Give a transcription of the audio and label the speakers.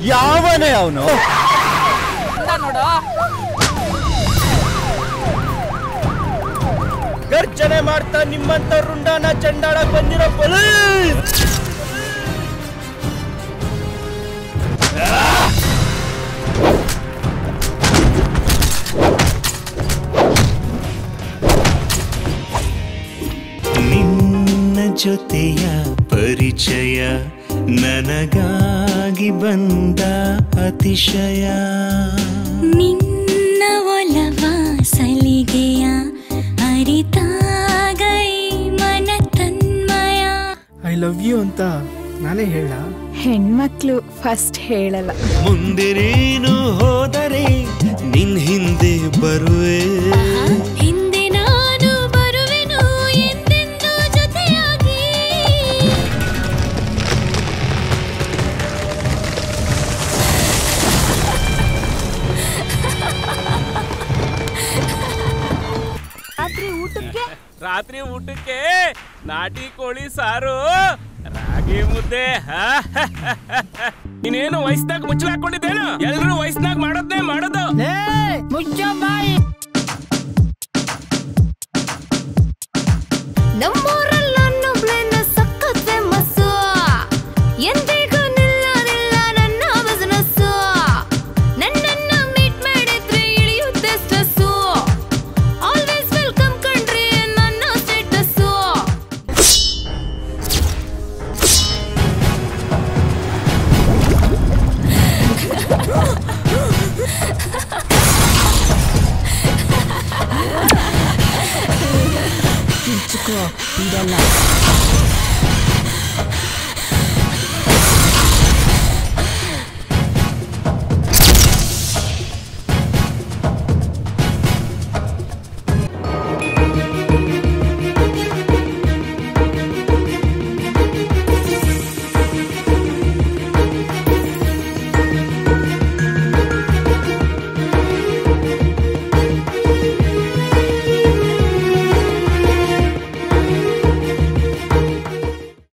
Speaker 1: ಯಾವನೇ ಅವನು
Speaker 2: ನೋಡು
Speaker 1: ಗರ್ಜನೆ ಮಾಡ್ತಾ ನಿಮ್ಮಂತ ರುಂಡಾನ ಚಂಡಾಡಕ್ ಬಂದಿರೋ ಪೊಲೀಸ್
Speaker 3: ನಿನ್ನ ಜೊತೆಯ ಪರಿಚಯ ನನಗಾಗಿ ಬಂದ ಅತಿಶಯ
Speaker 4: ನಿನ್ನ ಒಲವ ಸಲಿಗೆಯ ಅರಿತಾಗೈ ಮನ ತನ್ಮಯ
Speaker 5: ಐ ಲವ್ ಯು ಅಂತ ನಾನೇ ಹೇಳ
Speaker 6: ಹೆಣ್ಮಕ್ಳು ಫಸ್ಟ್ ಹೇಳಲ್ಲ
Speaker 3: ಮುಂದೆ ನೀನು ಹೋದರೆ ನಿನ್ ಹಿಂದೆ ಬರುವೆ
Speaker 4: ಹಿಂದೆ ನಾನು ಬರುವೆನು ಎಂದೆಂದು ಜೊತೆಯಾಗಿ
Speaker 2: ರಾತ್ರಿ ಊಟಕ್ಕೆ ನಾಟಿ ಕೋಳಿ ಸಾರು ರಾಗಿ ಮುದ್ದೆ ಹಾ? ನೀನೇನು ವಯಸ್ಸಿನಾಗ ಮುಚ್ಚಲ ಹಾಕೊಂಡಿದ್ದೇನು ಎಲ್ರು ವಯಸ್ಸಿನಾಗ ಮಾಡೋದ್ನೇ ಮಾಡೋದು
Speaker 4: ನಮ್ಮೂರಲ್ಲೊನ್ನೊಬ್ಳನ್ನ ಸಖತ್ ಫೇಮಸ್ ಎಂದಿಗೂ ನಿಲ್ಲೋದಿಲ್ಲ ನನ್ನ ಬಿಸ್ನೆಸ್ ನನ್ನನ್ನ ಮೀಟ್ ಮಾಡಿದ್ರೆ ಇಳಿಯುತ್ತೆ ಸ್ಟ್ರೆಸ್ ಆಲ್ವೇಸ್ ವೆಲ್ಕಮ್ ಕಣ್ರಿ ನನ್ನ ಸ್ಟೇಟಸ್
Speaker 6: ಬಿಡಲ್ಲ